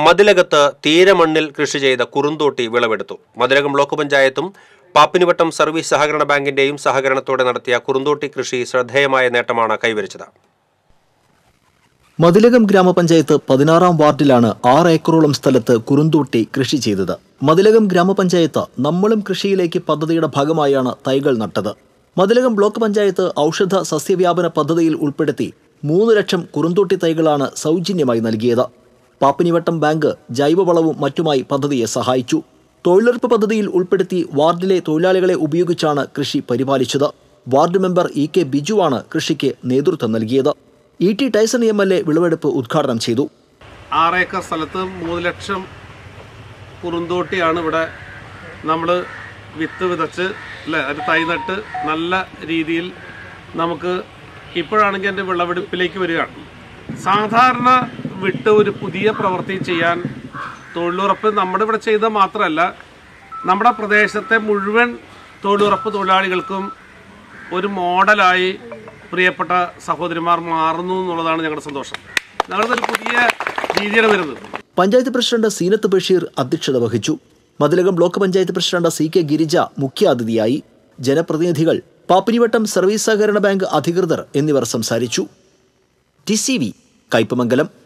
മതിലകത്ത് തീരമണ്ണിൽ കൃഷി ചെയ്ത കുറുന്തോട്ടി വിളവെടുത്തു മതിലകം ബ്ലോക്ക് പഞ്ചായത്തും പാപ്പിനിവട്ടം സർവീസ് സഹകരണ ബാങ്കിന്റെയും സഹകരണത്തോടെ നടത്തിയ കുറുന്തോട്ടി കൃഷി ശ്രദ്ധേയമായ നേട്ടമാണ് കൈവരിച്ചത് മതിലകം ഗ്രാമപഞ്ചായത്ത് പതിനാറാം വാർഡിലാണ് ആറ് ഏക്കറോളം സ്ഥലത്ത് കുറുന്തോട്ടി കൃഷി ചെയ്തത് മതിലകം ഗ്രാമപഞ്ചായത്ത് നമ്മളും കൃഷിയിലേക്ക് പദ്ധതിയുടെ ഭാഗമായാണ് തൈകൾ നട്ടത് മതിലകം ബ്ലോക്ക് പഞ്ചായത്ത് ഔഷധ സസ്യവ്യാപന പദ്ധതിയിൽ ഉൾപ്പെടുത്തി മൂന്ന് ലക്ഷം കുറുന്തോട്ടി തൈകളാണ് സൗജന്യമായി നൽകിയത് പാപ്പിനിവട്ടം ബാങ്ക് ജൈവവളവും മറ്റുമായി പദ്ധതിയെ സഹായിച്ചു തൊഴിലുറപ്പ് പദ്ധതിയിൽ ഉൾപ്പെടുത്തി വാർഡിലെ തൊഴിലാളികളെ ഉപയോഗിച്ചാണ് കൃഷി പരിപാലിച്ചത് വാർഡ് മെമ്പർ ഇ കെ ബിജുവാണ് കൃഷിക്ക് നേതൃത്വം നൽകിയത് E T Taison M L A വിളവെടുപ്പ് ഉദ്ഘാടനം ചെയ്തു ആറേക്കർ സ്ഥലത്ത് മൂന്ന് ലക്ഷം കുറുന്തോട്ടിയാണ് ഇവിടെ നമ്മൾ വിത്ത് വിതച്ച് അല്ലേ അത് തൈ നട്ട് നല്ല രീതിയിൽ നമുക്ക് ഇപ്പോഴാണെങ്കിൽ എൻ്റെ വിളവെടുപ്പിലേക്ക് വരികയാണ് സാധാരണ വിട്ട് ഒരു പുതിയ പ്രവൃത്തി ചെയ്യാൻ തൊഴിലുറപ്പ് നമ്മുടെ ഇവിടെ ചെയ്ത മാത്രമല്ല നമ്മുടെ പ്രദേശത്തെ മുഴുവൻ തൊഴിലുറപ്പ് തൊഴിലാളികൾക്കും ഒരു മോഡലായി പ്രിയപ്പെട്ട സഹോദരിമാർ മാറുന്നു എന്നുള്ളതാണ് ഞങ്ങളുടെ സന്തോഷം ഞങ്ങളുടെ ഒരു പുതിയ രീതിയാണ് വരുന്നത് പഞ്ചായത്ത് പ്രസിഡന്റ് സീനത്ത് ബഷീർ അധ്യക്ഷത വഹിച്ചു Mathilakam block panchayat president C K Girija മുഖ്യാതിഥിയായി ജനപ്രതിനിധികൾ പാപ്പിനിവട്ടം സർവീസ് സഹകരണ ബാങ്ക് അധികൃതർ എന്നിവർ സംസാരിച്ചു ടി സി വി കയ്പമംഗലം